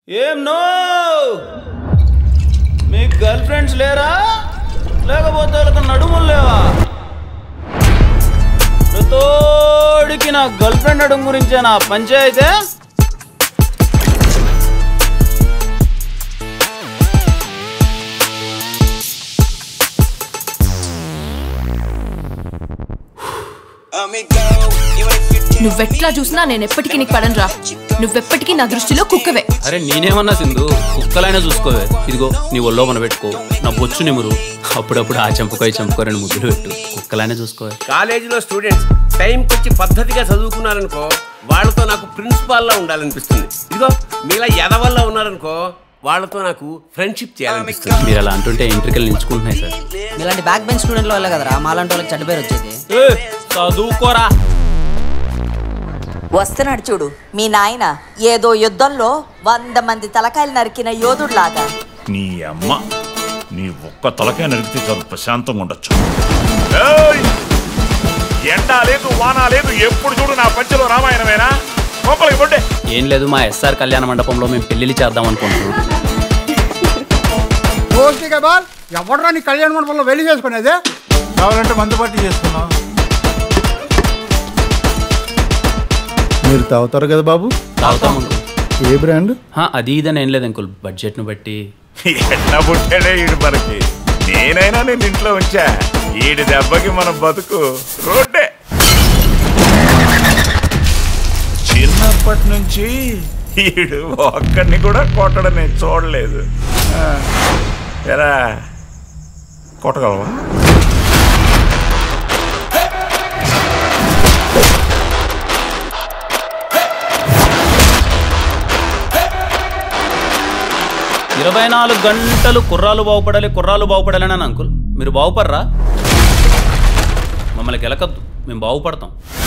ఏం నో మీ girl friends లేరా లేకపోతే వాళ్ళకి నడుములు లేవా ప్రతోడికి నా గర్ల్ ఫ్రెండ్ నడుము గురించే నా పంచాయితే నువ్వెట్లా చూసినా నేను ఎప్పటికీ నీకు పడనురా నువ్వెప్పటికీ నా దృష్టిలో కుక్కవే అరే నేనేమన్నా సింధు కుక్కలైనా చూసుకోవే ఇదిగో నీ ఒళ్ళో మన పెట్టుకో నా బొచ్చు నిమురు అప్పుడప్పుడు ఆ చెంపకాయ చెంపకో రెండు ముద్దులు పెట్టు కుక్కలైనా చూసుకోవే కాలేజీలో స్టూడెంట్స్ టైంకి వచ్చి పద్ధతిగా చదువుకున్నారనుకో వాళ్ళతో నాకు ప్రిన్సిపాల్లా ఉండాలనిపిస్తుంది ఇదిగో మీలా ఎదవల్లా ఉన్నారనుకో వాళ్ళతో నాకు ఫ్రెండ్షిప్ చేయాలనిపిస్తుంది మీరు అలా అంటుంటే ఎంట్రికలు నించుకుంటున్నాయి సార్ ఇలాంటి బ్యాక్ బెంచ్ స్టూడెంట్ వల్ల కదరా మాలాంటి వాళ్ళకి చెడ్డ పేరు వచ్చేది ఏ, చదువుకోరా వస్తున్నాడు చూడు మీ నాయన ఏదో యుద్ధంలో వంద మంది తలకాయలు నరికిన యోధుడిలాగా నీ అమ్మ నీ ఒక్క తలకాయ నరికితే చాలు ప్రశాంతంగా ఉండొచ్చు ఏయ్! ఎండ లేదు వాన లేదు ఎప్పుడు చూడు నా పంచలో రామాయణమేనా కోపలకి పొట్టే ఏం లేదు మా ఎస్ఆర్ కళ్యాణ మండపంలో మేము పెళ్లిళ్ళు చేద్దాం అనుకుంటున్నాం ఓకే బాల్ ఎవడరా నీ కళ్యాణ మండపంలో వెళ్ళి చేసుకునేది కావాలంటే మందు పార్టీ చేసుకున్నాం మీరు తాగుతారు కదా బాబు తాగుతాం అంకుల్. ఏ బ్రాండ్ హా, అది ఇదని ఏం లేదు అంకుల్ బడ్జెట్ను బట్టి ఎండ పుట్టాడే ఈడు మనకి నేనైనా నేను ఇంట్లో ఉంచా ఈడి దెబ్బకి మన బతుకు రోడ్డే చిన్నప్పటి నుంచి ఈడు ఒక్కడిని కూడా కొట్టడం నేను చూడలేదు ఆ, ఎరా కొట్టగలవా ఇరవై నాలుగు గంటలు కుర్రాలు బాగుపడాలి కుర్రాలు బాగుపడాలి అని అంకుల్ మీరు బాగుపడరా మమ్మల్ని గెలకద్దు మేము బాగుపడతాం